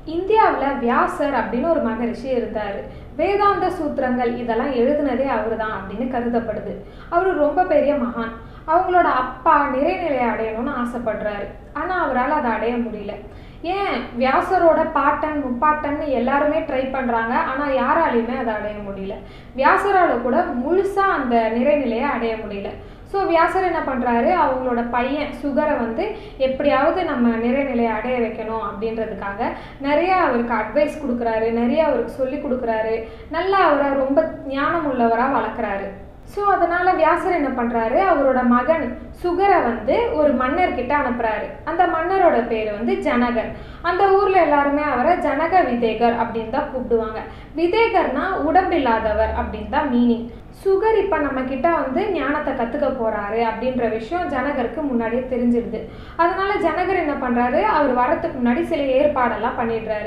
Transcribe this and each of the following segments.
இந்தியாவில் வியாசர் அப்படின்னு ஒரு மகரிஷி இருந்தார் வேதாந்த சூத்திரங்கள் இதெல்லாம் எழுதுனதே அவர் தான் அப்படின்னு கருதப்படுது அவர் ரொம்ப பெரிய மகான் அவங்களோட அப்பா நிறைநிலையை அடையணும்னு ஆசைப்படுறாரு ஆனால் அவரால் அதை அடைய முடியல ஏன் வியாசரோட பாட்டன் முப்பாட்டன்னு எல்லாருமே ட்ரை பண்ணுறாங்க ஆனால் யாராலையுமே அதை அடைய முடியல வியாசரால கூட முழுசாக அந்த நிறைநிலையை அடைய முடியல ஸோ வியாசர் என்ன பண்ணுறாரு அவங்களோட பையன் சுகரை வந்து எப்படியாவது நம்ம நிறைநிலையை அடைய வைக்கணும் அப்படின்றதுக்காக நிறைய அவருக்கு அட்வைஸ் கொடுக்குறாரு நிறைய அவருக்கு சொல்லி கொடுக்குறாரு நல்லா அவரை ரொம்ப ஞானம் உள்ளவராக வளர்க்குறாரு ஸோ அதனால் வியாசர் என்ன பண்ணுறாரு அவரோட மகன் சுகரை வந்து ஒரு மன்னர்கிட்ட அனுப்புகிறாரு அந்த மன்னரோட பேர் வந்து ஜனகர் அந்த ஊரில் எல்லாருமே அவரை ஜனக விதேகர் அப்படின்னு தான் கூப்பிடுவாங்க விதேகர்னா உடம்பில்லாதவர் அப்படின்னு தான் மீனிங் சுகர் இப்போ நம்ம கிட்ட வந்து ஞானத்தை கற்றுக்க போகிறாரு அப்படின்ற விஷயம் ஜனகருக்கு முன்னாடியே தெரிஞ்சிருது அதனால ஜனகர் என்ன பண்ணுறாரு அவர் வரத்துக்கு முன்னாடி சில ஏற்பாடெல்லாம் பண்ணிடுறாரு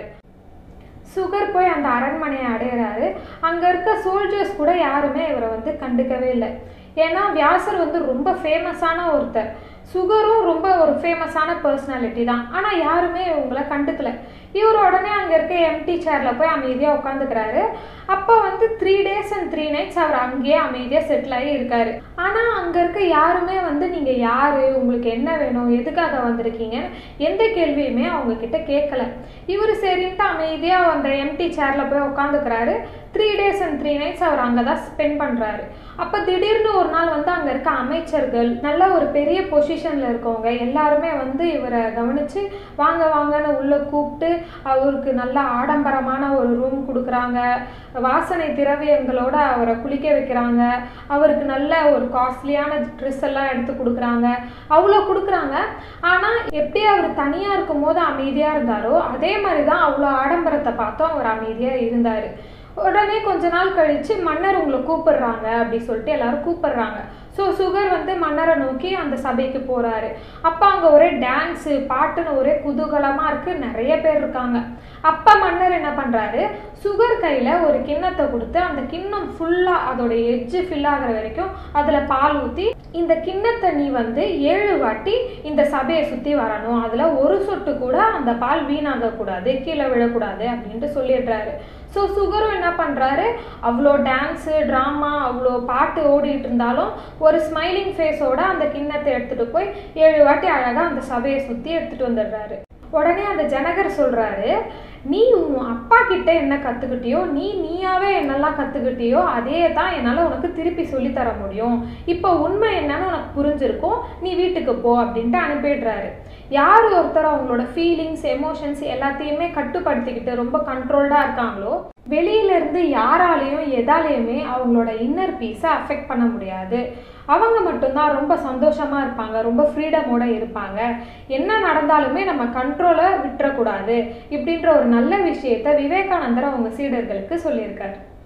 சுகர் போய் அந்த அரண்மனையை அடையிறாரு அங்கே இருக்க சோல்ஜர்ஸ் கூட யாருமே இவரை வந்து கண்டுக்கவே இல்லை ஏன்னா வியாசர் வந்து ரொம்ப ஃபேமஸான ஒருத்தர் சுகரும் ரொம்ப ஒரு ஃபேமஸான பர்சனாலிட்டி தான் ஆனால் யாருமே இவங்கள கண்டுக்கல இவர் உடனே அங்கே இருக்க எம்டி சேரில் போய் அமைதியாக உட்காந்துக்கிறாரு அப்போ வந்து three days and three nights அவர் அங்கேயே அமைதியாக செட்டில் ஆகி இருக்காரு ஆனால் அங்கே இருக்க யாருமே வந்து நீங்கள் யார் உங்களுக்கு என்ன வேணும் எதுக்காக வந்திருக்கீங்க எந்த கேள்வியுமே அவங்க கிட்ட கேட்கல இவர் சரின்ட்டு அமைதியாக அந்த எம்டி சேரில் போய் உட்காந்துக்கிறாரு three days and three nights அவர் அங்கே தான் ஸ்பெண்ட் பண்ணுறாரு அப்போ திடீர்னு ஒரு நாள் வந்து அங்கே இருக்க அமைச்சர்கள் நல்ல ஒரு பெரிய பொசிஷனில் இருக்கவங்க எல்லாருமே வந்து இவரை கவனித்து வாங்க வாங்கன்னு உள்ளே கூப்பிட்டு அவருக்கு நல்ல ஆடம்பரமான ஒரு ரூம் கொடுக்குறாங்க வாசனை திரவியங்களோட அவரை குளிக்க வைக்கிறாங்க அவருக்கு நல்ல ஒரு காஸ்ட்லியான ட்ரெஸ் எல்லாம் எடுத்து கொடுக்குறாங்க அவ்வளோ கொடுக்குறாங்க ஆனால் எப்படி அவர் தனியாக இருக்கும் போது அமைதியாக இருந்தாரோ அதே மாதிரி தான் அவ்வளோ ஆடம்பரத்தை பார்த்தும் அவர் அமைதியாக இருந்தார் உடனே கொஞ்ச நாள் கழிச்சு மன்னர் உங்களை கூப்பிடுறாங்க அப்படி சொல்லிட்டு எல்லாரும் கூப்பிடுறாங்க ஸோ சுகர் வந்து மன்னரை நோக்கி அந்த சபைக்கு போகிறாரு அப்போ அங்கே ஒரே டான்ஸு பாட்டுன்னு ஒரே குதூகலமாக இருக்குது நிறைய பேர் இருக்காங்க அப்போ மன்னர் என்ன பண்ணுறாரு சுகர் கையில் ஒரு கிண்ணத்தை கொடுத்து அந்த கிண்ணம் ஃபுல்லாக அதோட எட்ஜு ஃபில் ஆகிற வரைக்கும் அதில் பால் ஊற்றி இந்த கிண்ணத்தை நீ வந்து ஏழு வாட்டி இந்த சபையை சுற்றி வரணும் அதில் ஒரு சொட்டு கூட அந்த பால் வீணாகக்கூடாது கீழே விழக்கூடாது அப்படின்ட்டு சொல்லிடுறாரு ஸோ சுகரும் என்ன பண்ணுறாரு அவ்வளோ டான்ஸு ட்ராமா அவ்வளோ பாட்டு ஓடிட்டு இருந்தாலும் ஒரு ஸ்மைலிங் ஃபேஸோட அந்த கிண்ணத்தை எடுத்துகிட்டு போய் ஏழு வாட்டி அழகாக அந்த சபையை சுற்றி எடுத்துகிட்டு வந்துடுறாரு உடனே அந்த ஜனகர் சொல்கிறாரு நீ உன் அப்பா கிட்ட என்ன கற்றுக்கிட்டியோ நீ நீயாவே என்னெல்லாம் கற்றுக்கிட்டியோ அதே தான் என்னால் உனக்கு திருப்பி சொல்லித்தர முடியும் இப்போ உண்மை என்னன்னு உனக்கு புரிஞ்சிருக்கும் நீ வீட்டுக்கு போ அப்படின்ட்டு அனுப்பிடுறாரு யார் ஒருத்தர் அவங்களோட ஃபீலிங்ஸ் எமோஷன்ஸ் எல்லாத்தையுமே கட்டுப்படுத்திக்கிட்டு ரொம்ப கண்ட்ரோல்டாக இருக்காங்களோ வெளியிலேருந்து யாராலையும் எதாலேயுமே அவங்களோட இன்னர் பீஸை அஃபெக்ட் பண்ண முடியாது அவங்க மட்டும்தான் ரொம்ப சந்தோஷமாக இருப்பாங்க ரொம்ப ஃப்ரீடமோட இருப்பாங்க என்ன நடந்தாலுமே நம்ம கண்ட்ரோலை விட்டுறக்கூடாது இப்படின்ற ஒரு நல்ல விஷயத்த விவேகானந்தர் அவங்க சீடர்களுக்கு சொல்லியிருக்காரு